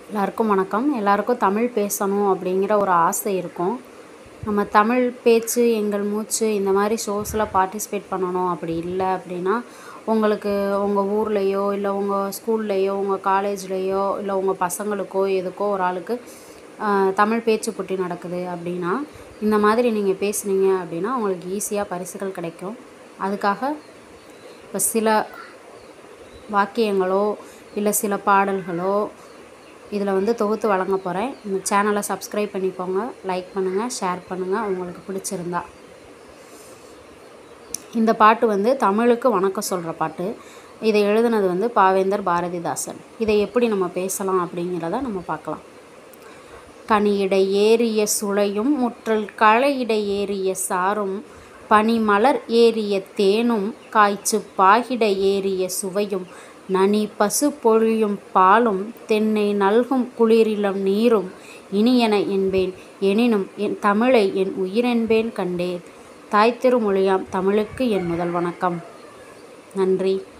எல்லாருக்கும் வணக்கம் எல்லாருக்கும் தமிழ் பேசணும் அப்படிங்கிற ஒரு ஆசை இருக்கும் நம்ம தமிழ் பேச்சு எங்கள் மூச்சு இந்த மாதிரி ஷோஸில் பார்ட்டிசிபேட் பண்ணணும் அப்படி இல்லை அப்படின்னா உங்களுக்கு உங்கள் ஊர்லேயோ இல்லை உங்கள் ஸ்கூல்லேயோ உங்கள் காலேஜ்லேயோ இல்லை உங்கள் பசங்களுக்கோ எதுக்கோ ஒரு ஆளுக்கு தமிழ் பேச்சு போட்டி நடக்குது அப்படின்னா இந்த மாதிரி நீங்கள் பேசுனீங்க அப்படின்னா உங்களுக்கு ஈஸியாக பரிசுகள் கிடைக்கும் அதுக்காக இப்போ சில வாக்கியங்களோ இல்லை சில பாடல்களோ இதில் வந்து தொகுத்து வழங்க போகிறேன் இந்த சேனலை சப்ஸ்கிரைப் பண்ணிக்கோங்க லைக் பண்ணுங்கள் ஷேர் பண்ணுங்கள் உங்களுக்கு பிடிச்சிருந்தா இந்த பாட்டு வந்து தமிழுக்கு வணக்கம் சொல்கிற பாட்டு இதை எழுதுனது வந்து பாவேந்தர் பாரதிதாசன் இதை எப்படி நம்ம பேசலாம் அப்படிங்கிறத நம்ம பார்க்கலாம் கனியிடை ஏறிய சுளையும் முற்றல் களையிடை ஏறிய சாரும் பனிமலர் ஏறிய தேனும் காய்ச்சு பாகிட ஏறிய சுவையும் நனி பசு பொழியும் பாலும் தென்னை நல்கும் குளிரிலம் நீரும் இனியன என்பேன் எனினும் என் தமிழை என் உயிரென்பேன் கண்டேன் தாய் திருமொழியாம் தமிழுக்கு என் முதல் வணக்கம் நன்றி